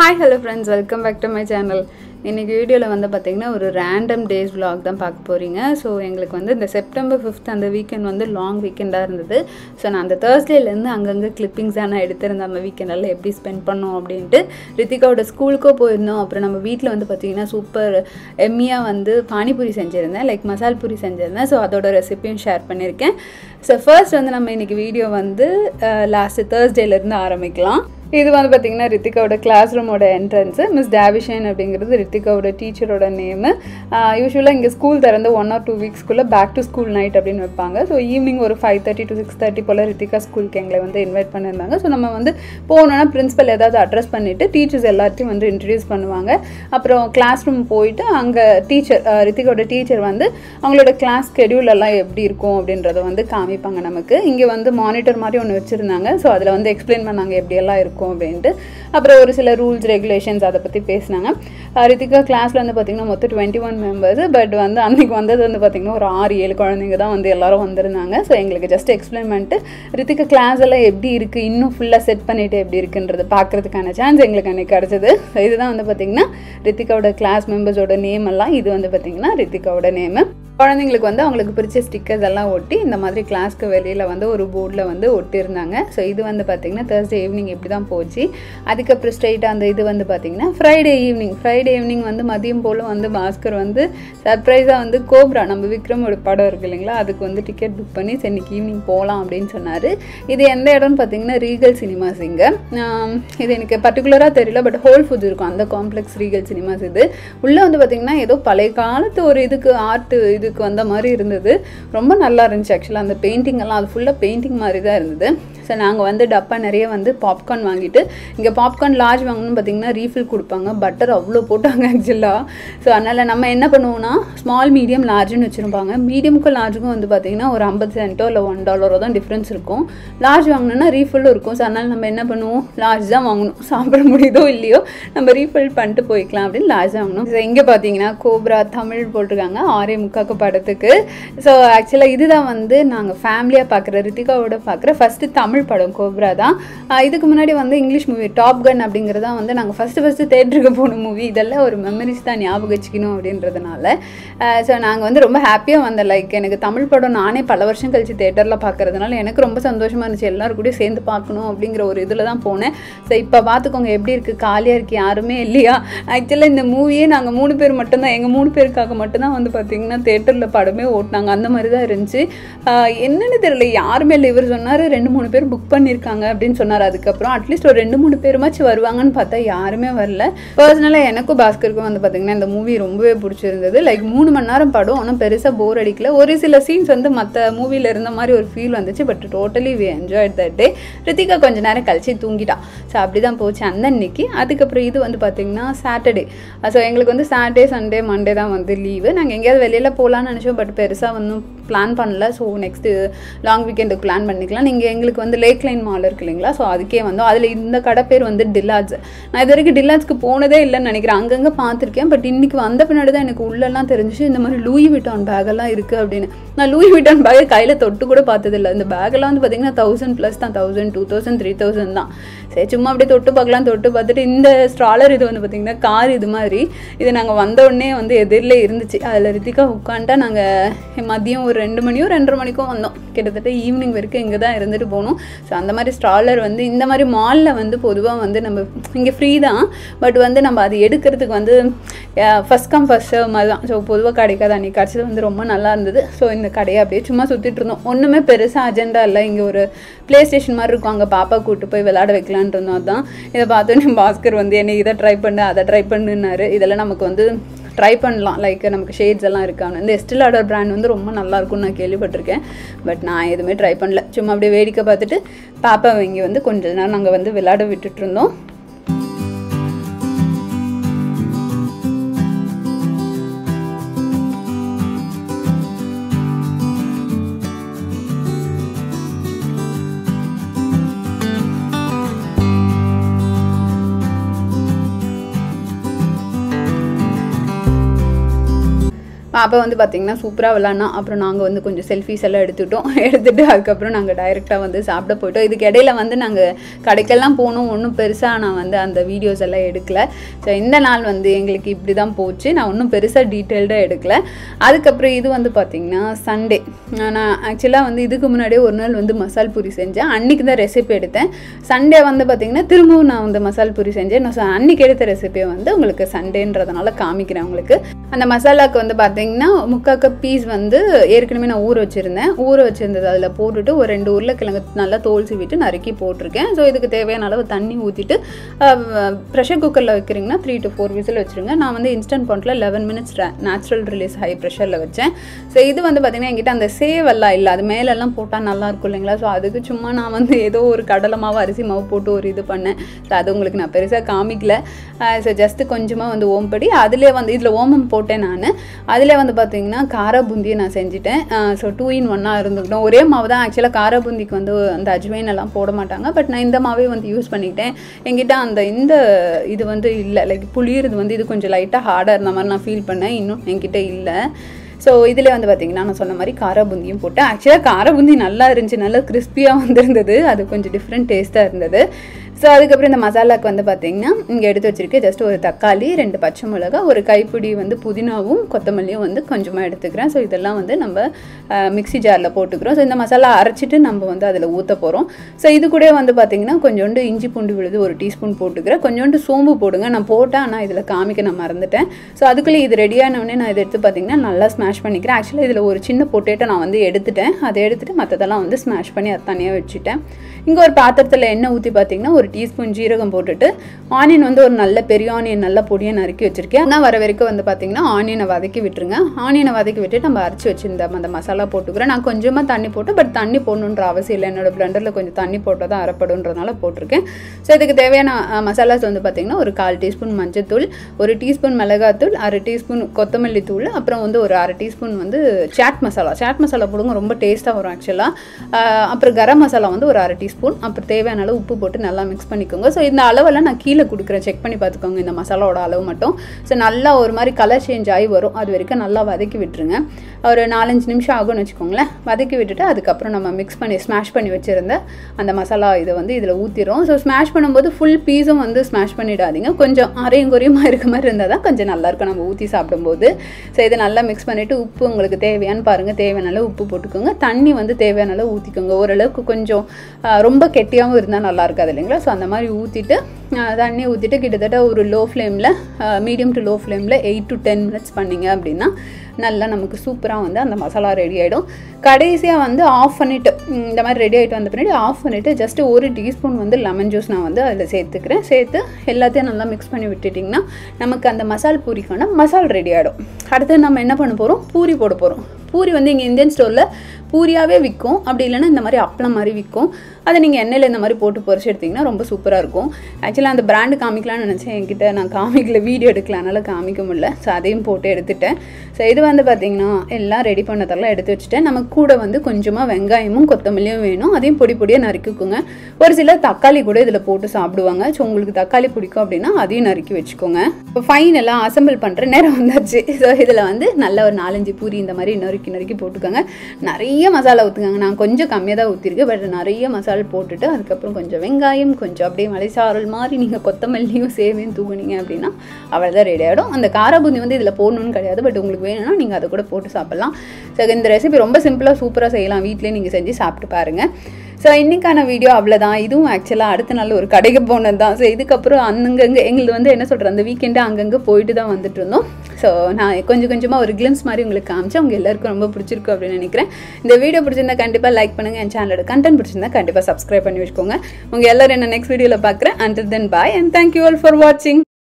hi hello friends welcome back to my channel இன்றைக்கி வீடியோவில் வந்து பார்த்திங்கன்னா ஒரு ரேண்டம் டேஸ் vlog தான் பார்க்க போகிறீங்க ஸோ எங்களுக்கு வந்து இந்த செப்டம்பர் ஃபிஃப்த் அந்த வீக்கெண்ட் வந்து லாங் வீக்கெண்டாக இருந்தது ஸோ நான் அந்த தேர்ஸ்டேலேருந்து அங்கங்கே கிளிப்பிங்ஸ் தான் நான் எடுத்திருந்தேன் அந்த வீக்கெண்டெல்லாம் எப்படி ஸ்பெண்ட் பண்ணோம் அப்படின்ட்டு ரித்திகாவோட ஸ்கூலுக்கோ போயிருந்தோம் அப்புறம் நம்ம வீட்டில் வந்து பார்த்திங்கன்னா சூப்பர் எம்மியாக வந்து பானிபூரி செஞ்சுருந்தேன் லைக் மசால் பூரி செஞ்சுருந்தேன் ஸோ அதோட ரெசிபியும் ஷேர் பண்ணியிருக்கேன் ஸோ ஃபர்ஸ்ட் வந்து நம்ம இன்றைக்கி வீடியோ வந்து லாஸ்ட்டு தேர்ஸ்டேலேருந்து ஆரம்பிக்கலாம் இது வந்து பார்த்தீங்கன்னா ரித்திகாவோட கிளாஸ் ரூமோட என்ட்ரன்ஸு மிஸ் டேவிஷன் அப்படிங்கிறது ரித்திகாவோட டீச்சரோட நேமு யூஸ்வலாக இங்கே ஸ்கூல் திறந்து ஒன் ஆர் டூ வீக்ஸ்க்குள்ளே பேக் டு ஸ்கூல் நைட் அப்படின்னு வைப்பாங்க ஸோ ஈவினிங் ஒரு five thirty to six thirty போல் ரித்திகா ஸ்கூலுக்கு எங்களை வந்து இன்வைட் பண்ணியிருந்தாங்க ஸோ நம்ம வந்து போனோன்னா பிரின்ஸிபல் ஏதாவது அட்ரஸ் பண்ணிவிட்டு டீச்சர்ஸ் எல்லாத்தையும் வந்து இன்ட்ரடியூஸ் பண்ணுவாங்க அப்புறம் கிளாஸ் ரூம் போயிட்டு அங்கே டீச்சர் ரித்திகாவோட டீச்சர் வந்து அவங்களோட கிளாஸ் ஸ்கெடியூல் எல்லாம் எப்படி இருக்கும் அப்படின்றத வந்து காமிப்பாங்க நமக்கு இங்கே வந்து மானிட்டர் மாதிரி ஒன்று வச்சுருந்தாங்க ஸோ அதில் வந்து எக்ஸ்பிளைன் பண்ணாங்க எப்படியெல்லாம் இருக்கும் அப்படின்ட்டு அப்புறம் ஒரு சில ரூல்ஸ் ரெகுலேஷன்ஸ் அதை பற்றி பேசினாங்க ரித்திகா கிளாஸில் வந்து பார்த்திங்கன்னா மொத்தம் டுவெண்ட்டி ஒன் மெம்பர்ஸ் பட் வந்து அன்றைக்கி வந்தது வந்து பார்த்திங்கன்னா ஒரு ஆறு ஏழு குழந்தைங்க தான் வந்து எல்லாரும் வந்திருந்தாங்க ஸோ எங்களுக்கு ஜஸ்ட் எக்ஸ்பிளைன் பண்ணிட்டு ரித்திகா கிளாஸ் எல்லாம் எப்படி இருக்குது இன்னும் ஃபுல்லாக செட் பண்ணிவிட்டு எப்படி இருக்குன்றது பார்க்குறதுக்கான சான்ஸ் எங்களுக்கு அன்றைக்கி கிடச்சிது ஸோ இதுதான் வந்து பார்த்திங்கன்னா ரித்திகாவோட கிளாஸ் மெம்பர்ஸோட நேம் எல்லாம் இது வந்து பார்த்திங்கன்னா ரித்திகாவோட நேமு குழந்தைங்களுக்கு வந்து அவங்களுக்கு பிடிச்ச ஸ்டிக்கர்ஸ் எல்லாம் ஒட்டி இந்த மாதிரி கிளாஸ்க்கு வெளியில் வந்து ஒரு போர்டில் வந்து ஒட்டியிருந்தாங்க ஸோ இது வந்து பார்த்திங்கன்னா தேர்ஸ்டே ஈவினிங் இப்படி தான் போச்சு அதுக்கப்புறம் ஸ்ட்ரைட்டாக அந்த இது வந்து பார்த்திங்கன்னா ஃப்ரைடே ஈவினிங் ஃப்ரைடே ஈவினிங் வந்து மதியம் போல் வந்து பாஸ்கர் வந்து சர்ப்ரைஸாக வந்து கோப்ரா நம்ம விக்ரமோட படம் இருக்கு இல்லைங்களா அதுக்கு வந்து டிக்கெட் புக் பண்ணி சரி இன்னைக்கு ஈவினிங் போகலாம் அப்படின்னு சொன்னார் இது எந்த இடம்னு பார்த்தீங்கன்னா ரீகல் சினிமாஸ் இங்கே இது எனக்கு பர்டிகுலராக தெரியல பட் ஹோல் ஃபுட்ஸ் இருக்கும் அந்த காம்ப்ளெக்ஸ் ரீகல் சினிமாஸ் இது உள்ளே வந்து பார்த்திங்கன்னா ஏதோ பழைய காலத்து ஒரு இதுக்கு ஆர்ட் இதுக்கு வந்த மாதிரி இருந்தது ரொம்ப நல்லா இருந்துச்சு ஆக்சுவலாக அந்த பெயிண்டிங் எல்லாம் அது ஃபுல்லாக பெயிண்டிங் மாதிரி தான் இருந்தது ஸோ நாங்கள் வந்து டப்பா நிறைய வந்து பாப்கார்ன் வாங்கிட்டு இங்கே பாப்கார்ன் லார்ஜ் வாங்கணும்னு பார்த்தீங்கன்னா ரீஃபில் கொடுப்பாங்க பட்டர் அவ்வளோ போட்டாங்க ஆக்சுவலாக ஸோ அதனால் நம்ம என்ன பண்ணுவோம்னா ஸ்மால் மீடியம் லார்ஜ்னு வச்சுருப்பாங்க மீடியமுக்கும் லார்ஜுக்கும் வந்து பார்த்திங்கன்னா ஒரு ஐம்பது சென்ட்டோ இல்லை ஒன் டாலரோ தான் டிஃப்ரென்ஸ் இருக்கும் லார்ஜ் வாங்கினோன்னா ரீஃபில்லும் இருக்கும் ஸோ அதனால் நம்ம என்ன பண்ணுவோம் லார்ஜ் தான் வாங்கணும் சாப்பிட முடியுதோ இல்லையோ நம்ம ரீஃபில் பண்ணிட்டு போய்க்கலாம் அப்படின்னு லார்ஜ் வாங்கணும் ஸோ இங்கே பார்த்தீங்கன்னா கோப்ரா தமிழ் போட்டிருக்காங்க ஆரே முக்காக்கு படத்துக்கு ஸோ ஆக்சுவலாக இதுதான் வந்து நாங்கள் ஃபேமிலியாக பார்க்குற ரித்திகாவோட பார்க்குற ஃபஸ்ட்டு தமிழ் படம் கோப்ரா தான் இதுக்கு முன்னாடி வந்து இங்கிலீஷ் மூவி டாப் கன் அப்படிங்கிறது தான் வந்து நாங்கள் ஃபஸ்ட்டு ஃபஸ்ட்டு தேட்டருக்கு போன மூவி இதெல்லாம் ஒரு மெமரிஸ் தான் ஞாபகம் வச்சுக்கணும் அப்படின்றதுனால ஸோ நாங்கள் வந்து ரொம்ப ஹாப்பியாக வந்தேன் லைக் எனக்கு தமிழ் படம் நானே பல வருஷம் கழிச்சு தேட்டரில் பார்க்கறதுனால எனக்கு ரொம்ப சந்தோஷமாக இருந்துச்சு எல்லாரும் கூட சேர்ந்து பார்க்கணும் அப்படிங்கிற ஒரு இதில் தான் போனேன் ஸோ இப்போ பார்த்துக்கோங்க எப்படி இருக்குது காலியாக இருக்குது யாருமே இல்லையா ஆக்சுவலாக இந்த மூவியே நாங்கள் மூணு பேர் மட்டும்தான் எங்கள் மூணு பேருக்காக மட்டும்தான் வந்து பார்த்திங்கன்னா தேட்டரில் படமே ஓட்டினாங்க அந்த மாதிரி தான் இருந்துச்சு என்னென்னு தெரியல யாருமே இல்லை இவர் சொன்னார் ரெண்டு மூணு பேர் புக் பண்ணியிருக்காங்க அப்படின்னு சொன்னார் அதுக்கப்புறம் அட்லீஸ்ட் ஒரு ரெண்டு மூணு பேருமாச்சும் வருவாங்கன்னு பார்த்தா யாருமே வரல பர்சனலாக எனக்கும் பாஸ்கருக்கும் வந்து பார்த்திங்கன்னா இந்த மூவி ரொம்பவே பிடிச்சிருந்தது லைக் மூணு மணி நேரம் படம் ஒன்றும் பெருசாக போர் அடிக்கல ஒரு சில சீன்ஸ் வந்து மற்ற மூவியில் இருந்த மாதிரி ஒரு ஃபீல் வந்துச்சு but totally we enjoy that day Rithika கொஞ்ச நேரம் கழிச்சு தூங்கிட்டா ஸோ அப்படி தான் போச்சு அந்த அன்னைக்கு அதுக்கப்புறம் இது வந்து பார்த்திங்கன்னா சாட்டர்டே ஸோ எங்களுக்கு வந்து சாட்டர்டே சண்டே மண்டே தான் வந்து லீவு நாங்கள் எங்கேயாவது வெளியில் போகலான்னு நினச்சோம் பட் பெருசாக வந்து பிளான் பண்ணல ஸோ நெக்ஸ்ட்டு லாங் வீக்கெண்டுக்கு பிளான் பண்ணிக்கலாம் நீங்கள் எங்களுக்கு வந்து லேக் லைன் மால் இருக்கு இல்லைங்களா ஸோ அதுக்கே வந்தோம் அதில் இந்த கடை பேர் வந்து டில்லாஜ் நான் இது வரைக்கும் டில்லாஜ்க்கு போனதே இல்லைன்னு நினைக்கிறேன் அங்கங்கே பார்த்துருக்கேன் பட் இன்றைக்கி வந்த பின்னாடி தான் எனக்கு உள்ளெல்லாம் தெரிஞ்சிச்சு இந்த மாதிரி லூயி விட்டான் பேக்கெல்லாம் இருக்குது அப்படின்னு நான் லூயி விட்டான் பேக்கை கையில் தொட்டு கூட பார்த்ததில்ல இந்த பேக்கெல்லாம் வந்து பார்த்திங்கன்னா தௌசண்ட் ப்ளஸ் தான் thousand two thousand three thousand தான் சரி சும்மா அப்படியே தொட்டு பார்க்கலாம் தொட்டு பார்த்துட்டு இந்த ஸ்ட்ராலர் இது வந்து பார்த்திங்கன்னா கார் இது மாதிரி இது நாங்கள் வந்த உடனே வந்து எதிரில் இருந்துச்சு அதில் ரித்திகா உட்காந்துட்டா நாங்கள் மதியம் ஒரு ரெண்டு மணியோ ரெண்டரை மணிக்கும் வந்தோம் கிட்டத்தட்ட ஈவினிங் வரைக்கும் இங்கே தான் இருந்துட்டு போகணும் ஸோ அந்த மாதிரி ஸ்ட்ராலர் வந்து இந்த மாதிரி மாலில் வந்து பொதுவாக வந்து நம்ம இங்கே ஃப்ரீ தான் பட் வந்து நம்ம அது எடுக்கிறதுக்கு வந்து ஃபஸ்ட் கம் ஃபஸ்ட் மாதிரி தான் ஸோ பொதுவாக கிடைக்காது அன்றைக்கி கிடச்சது வந்து ரொம்ப நல்லா இருந்தது ஸோ இந்த கடையை அப்படியே சும்மா சுற்றிட்டு இருந்தோம் ஒன்றுமே பெருசாக அஜெண்டா இல்லை இங்கே ஒரு ப்ளே ஸ்டேஷன் மாதிரி இருக்கும் அங்கே பாப்பா கூப்பிட்டு போய் விளாட வைக்கலான்ட்டு இருந்தோம் அதான் இதை பார்த்தோன்னே பாஸ்கர் வந்து என்னை இதை ட்ரை பண்ணு அதை ட்ரை பண்ணுன்னாரு இதெல்லாம் நமக்கு வந்து ட்ரை பண்ணலாம் லைக் நமக்கு ஷேட்ஸ் எல்லாம் இருக்காங்க இந்த எஸ்டில் ஆர்டர் பிராண்ட் வந்து ரொம்ப நல்லா இருக்கும்னு நான் கேள்விப்பட்டிருக்கேன் பட் நான் எதுவுமே ட்ரை பண்ணல சும்மா அப்படியே வேடிக்கை பார்த்துட்டு பாப்பா இங்கே வந்து கொஞ்ச நேரம் நாங்கள் வந்து விளையாட விட்டுட்டு இருந்தோம் அப்போ வந்து பார்த்திங்கன்னா சூப்பராக விளாட்னா அப்புறம் நாங்கள் வந்து கொஞ்சம் செல்ஃபிஸ் எல்லாம் எடுத்துக்கிட்டோம் எடுத்துகிட்டு அதுக்கப்புறம் நாங்கள் டைரெக்டாக வந்து சாப்பிட போயிட்டோம் இதுக்கு இடையில வந்து நாங்கள் கடைக்கெல்லாம் போகணும் ஒன்றும் பெருசாக நான் வந்து அந்த வீடியோஸ் எல்லாம் எடுக்கல ஸோ இந்த நாள் வந்து எங்களுக்கு இப்படி தான் போச்சு நான் ஒன்றும் பெருசாக டீட்டெயில்டாக எடுக்கல அதுக்கப்புறம் இது வந்து பார்த்திங்கன்னா சண்டே நான் ஆக்சுவலாக வந்து இதுக்கு முன்னாடியே ஒரு நாள் வந்து மசால் பூரி செஞ்சேன் அன்றைக்கி தான் ரெசிபி எடுத்தேன் சண்டே வந்து பார்த்திங்கன்னா திரும்பவும் நான் வந்து மசால் பூரி செஞ்சேன் நான் சொ- அன்னைக்கு எடுத்த ரெசிபியை வந்து உங்களுக்கு சண்டேன்றதுனால காமிக்கிறேன் உங்களுக்கு அந்த மசாலாக்கு வந்து பார்த்தீங்கன்னா முக்கால் கப் பீஸ் வந்து ஏற்கனவே நான் ஊற வச்சுருந்தேன் ஊற வச்சுருந்தது அதில் போட்டுட்டு ஒரு ரெண்டு உருளைக்கிழங்கு நல்லா தோல் சீவிட்டு நறுக்கி போட்டிருக்கேன் ஸோ இதுக்கு தேவையான அளவு தண்ணி ஊற்றிட்டு ப்ரெஷர் குக்கரில் வைக்கிறீங்கன்னா த்ரீ டு ஃபோர் விசில் வச்சுருங்க நான் வந்து இன்ஸ்டன்ட் பாட்டில் eleven minutes natural release high ப்ரெஷரில் வச்சேன் ஸோ இது வந்து பார்த்தீங்கன்னா என்கிட்ட அந்த சேவ் எல்லாம் இல்லை அது மேலெல்லாம் போட்டால் நல்லா இருக்கும் இல்லைங்களா ஸோ அதுக்கு சும்மா நான் வந்து ஏதோ ஒரு கடலை மாவு அரிசி மாவு போட்டு ஒரு இது பண்ணேன் ஸோ அது உங்களுக்கு நான் பெருசாக காமிக்கல ஸோ ஜஸ்ட்டு கொஞ்சமாக வந்து ஓம்படி அதிலே வந்து இதில் ஓமம் போட்டேன் நான் அதிலே வந்து பார்த்தீங்கன்னா காரா பூந்தியை நான் செஞ்சுட்டேன் ஸோ டூ இன் ஒன்னாக இருந்துக்கிட்டோம் ஒரே மாவு தான் ஆக்சுவலாக காரா பூந்திக்கு வந்து அந்த அஜ்வைன் எல்லாம் போட மாட்டாங்க பட் நான் இந்த மாவே வந்து யூஸ் பண்ணிக்கிட்டேன் என்கிட்ட அந்த இந்த இது வந்து இல்லை லைக் புளியுறது வந்து இது கொஞ்சம் லைட்டாக ஹார்டாக இருந்த மாதிரி நான் ஃபீல் பண்ணேன் இன்னும் என்கிட்ட இல்லை ஸோ இதில் வந்து பார்த்தீங்கன்னா நான் சொன்ன மாதிரி காரா பூந்தியும் போட்டேன் ஆக்சுவலாக காரா பூந்தி நல்லா இருந்துச்சு நல்லா கிறிஸ்பியாக வந்திருந்தது அது கொஞ்சம் டிஃப்ரெண்ட் டேஸ்ட்டாக இருந்தது ஸோ அதுக்கப்புறம் இந்த மசாலாக்கு வந்து பார்த்தீங்கன்னா இங்கே எடுத்து வச்சிருக்கேன் ஜஸ்ட் ஒரு தக்காளி ரெண்டு பச்சை மிளகா ஒரு கைப்பிடி வந்து புதினாவும் கொத்தமல்லியும் வந்து கொஞ்சமாக எடுத்துக்கிறேன் ஸோ இதெல்லாம் வந்து நம்ம மிக்ஸி ஜாரில் போட்டுக்கிறோம் ஸோ இந்த மசாலா அரைச்சிட்டு நம்ம வந்து அதில் ஊற்ற போகிறோம் ஸோ இது கூட வந்து பார்த்தீங்கன்னா கொஞ்சோண்டு இஞ்சி பூண்டு விழுது ஒரு டீஸ்பூன் போட்டுக்கிறேன் கொஞ்சோண்டு சோம்பு போடுங்க நான் போட்டேன் ஆனால் இதில் காமிக்க நான் மறந்துட்டேன் ஸோ அதுக்குள்ளே இது ரெடியானவொடனே நான் இதை எடுத்து பார்த்தீங்கன்னா நல்லா ஸ்மாஷ் பண்ணிக்கிறேன் ஆக்சுவலாக இதில் ஒரு சின்ன பொட்டேட்டோ நான் வந்து எடுத்துட்டேன் அதை எடுத்துட்டு மற்றதெல்லாம் வந்து ஸ்மாஷ் பண்ணி அதை தனியாக வச்சுட்டேன் இங்கே ஒரு பாத்திரத்தில் எண்ணெய் ஊற்றி பார்த்தீங்கன்னா ஒரு டீஸ்பூன் ஜீரகம் போட்டுட்டு ஆனியன் வந்து ஒரு நல்ல பெரிய ஆனியன் நல்லா பொடியாக நறுக்கி வச்சிருக்கேன் ஆனால் வர வரைக்கும் வந்து பார்த்தீங்கன்னா ஆனியனை வதக்கி விட்டுருங்க ஆனியனை வதக்கி விட்டுட்டு நம்ம அரைச்சி வச்சிருந்த அந்த மசாலா போட்டுக்கிறேன் நான் கொஞ்சமாக தண்ணி போட்டு பட் தண்ணி போடணுன்ற அவசியம் இல்லை என்னோட பிளண்டரில் கொஞ்சம் தண்ணி போட்டால் தான் அரைப்படுன்றதுனால போட்டிருக்கேன் ஸோ இதுக்கு தேவையான மசாலாஸ் வந்து பார்த்தீங்கன்னா ஒரு கால் டீஸ்பூன் மஞ்சத்தூள் ஒரு டீஸ்பூன் மிளகாத்தூள் அரை டீஸ்பூன் கொத்தமல்லி தூள் அப்புறம் வந்து ஒரு அரை டீஸ்பூன் வந்து சாட் மசாலா சாட் மசாலா போடுங்க ரொம்ப டேஸ்ட்டாக வரும் ஆக்சுவலாக அப்புறம் கரம் மசாலா வந்து ஒரு அரை டீஸ்பூன் அப்புறம் தேவையான அளவு உப்பு போட்டு நல்லா மிக்ஸ் பண்ணிக்கோங்க ஸோ இந்த அளவெல்லாம் நான் கீழே கொடுக்குறேன் செக் பண்ணி பார்த்துக்கோங்க இந்த மசாலாவோட அளவு மட்டும் ஸோ நல்லா ஒரு மாதிரி கலர் சேஞ்ச் ஆகி வரும் அது வரைக்கும் நல்லா வதக்கி விட்டுருங்க ஒரு நாலஞ்சு நிமிஷம் ஆகும்னு வச்சுக்கோங்களேன் வதக்கி விட்டுட்டு அதுக்கப்புறம் நம்ம மிக்ஸ் பண்ணி ஸ்மாஷ் பண்ணி வச்சுருந்த அந்த மசாலா இதை வந்து இதில் ஊற்றிடும் ஸோ ஸ்மாஷ் பண்ணும்போது ஃபுல் பீஸும் வந்து ஸ்மாஷ் பண்ணிடாதீங்க கொஞ்சம் அரையும் குறையுமா இருக்க மாதிரி இருந்தால் தான் கொஞ்சம் நல்லாயிருக்கும் நம்ம ஊற்றி சாப்பிடும்போது ஸோ இதை நல்லா மிக்ஸ் பண்ணிவிட்டு உப்பு உங்களுக்கு தேவையான்னு பாருங்கள் தேவையான அளவு உப்பு போட்டுக்கோங்க தண்ணி வந்து தேவையான அளவு ஊற்றிக்கோங்க ஓரளவுக்கு கொஞ்சம் ஆஹ், ரொம்ப கெட்டியாகவும் இருந்தால் நல்லா இருக்காது இல்லைங்களா ஸோ அந்த மாதிரி ஊற்றிட்டு தண்ணி ஊற்றிட்டு கிட்டத்தட்ட ஒரு லோ ஃப்ளேமில் மீடியம் டு லோ ஃப்ளேமில் எயிட் டு டென் மினிட்ஸ் பண்ணிங்க அப்படின்னா நல்லா நமக்கு சூப்பராக வந்து அந்த மசாலா ரெடி ஆகிடும் கடைசியாக வந்து ஆஃப் பண்ணிவிட்டு இந்த மாதிரி ரெடி ஆகிட்டு வந்த பின்னாடி ஆஃப் பண்ணிவிட்டு ஜஸ்ட் ஒரு டீஸ்பூன் வந்து லெமன் ஜூஸ் நான் வந்து அதில் சேர்த்துக்கிறேன் சேர்த்து எல்லாத்தையும் நல்லா மிக்ஸ் பண்ணி விட்டுட்டிங்கன்னா நமக்கு அந்த மசால் பூரிக்கான மசால் ரெடி ஆகிடும் அடுத்து நம்ம என்ன பண்ண போகிறோம் பூரி போட போகிறோம் பூரி வந்து இங்கே இந்தியன் ஸ்டோரில் பூரியாகவே விற்கும் அப்படி இல்லைன்னா இந்த மாதிரி அப்பளம் மாதிரி விற்கும் அதை நீங்கள் எண்ணெயில் இந்த மாதிரி போட்டு பொரிச்சு எடுத்திங்கன்னா ரொம்ப சூப்பராக இருக்கும் ஆக்சுவலாக அந்த பிராண்டு காமிக்கலாம்னு நினச்சேன் என்கிட்ட நான் காமிக்கல வீடியோ எடுக்கல அதனால் காமிக்க முடியல ஸோ அதையும் போட்டு எடுத்துட்டேன் ஸோ இது வந்து பார்த்திங்கன்னா எல்லாம் ரெடி பண்ணதெல்லாம் எடுத்து வச்சுட்டேன் நமக்கு கூட வந்து கொஞ்சமாக வெங்காயமும் கொத்தமல்லியும் வேணும் அதையும் பொடி பொடியாக நறுக்கிக்கோங்க ஒரு சிலர் தக்காளி கூட இதில் போட்டு சாப்பிடுவாங்க ஸோ உங்களுக்கு தக்காளி பிடிக்கும் அப்படின்னா அதையும் நறுக்கி வச்சுக்கோங்க இப்போ ஃபைனலாக அசம்பிள் பண்ணுற நேரம் வந்தாச்சு ஸோ இதில் வந்து நல்ல ஒரு நாலஞ்சு பூரி இந்த மாதிரி நறுக்கி நறுக்கி போட்டுக்கோங்க நிறைய மசாலா ஊற்றுக்கோங்க நான் கொஞ்சம் கம்மியாக தான் ஊற்றிருக்கேன் பட் நிறைய மசாலா போட்டுட்டு அதுக்கப்புறம் கொஞ்சம் வெங்காயம் கொஞ்சம் அப்படியே மலைசாரல் மாதிரி நீங்கள் கொத்தமல்லியும் சேவையும் தூக்குனீங்க அப்படின்னா அவ்வளோதான் ரெடி ஆகிடும் அந்த காராபூந்தி வந்து இதில் போடணும்னு கிடையாது பட் உங்களுக்கு வேணும்னா நீங்கள் அதை கூட போட்டு சாப்பிட்லாம் ஸோ இந்த ரெசிபி ரொம்ப சிம்பிளாக சூப்பராக செய்யலாம் வீட்டிலே நீங்கள் செஞ்சு சாப்பிட்டு பாருங்கள் ஸோ இன்றைக்கான வீடியோ அவ்வளோதான் இதுவும் ஆக்சுவலாக அடுத்த நாள் ஒரு கடைக்கு போனது தான் ஸோ இதுக்கப்புறம் அங்கங்கே எங்களுக்கு வந்து என்ன சொல்கிறது அந்த வீக்கெண்டு அங்கங்கே போயிட்டு தான் வந்துட்டு இருந்தோம் ஸோ நான் கொஞ்சம் கொஞ்சமாக ஒரு கிளிம்ஸ் மாதிரி உங்களுக்கு காமிச்சேன் உங்கள் எல்லாருக்கும் ரொம்ப பிடிச்சிருக்கும் அப்படின்னு நினைக்கிறேன் இந்த வீடியோ பிடிச்சிருந்தா கண்டிப்பாக லைக் பண்ணுங்கள் என் சேனலோட கண்டென்ட் பிடிச்சிருந்தா கண்டிப்பாக சப்ஸ்கிரைப் பண்ணி வச்சுக்கோங்க உங்கள் எல்லாரும் என்ன நெக்ஸ்ட் வீடியோவில் பார்க்குறேன் until then bye and thank you all for வாட்சிங்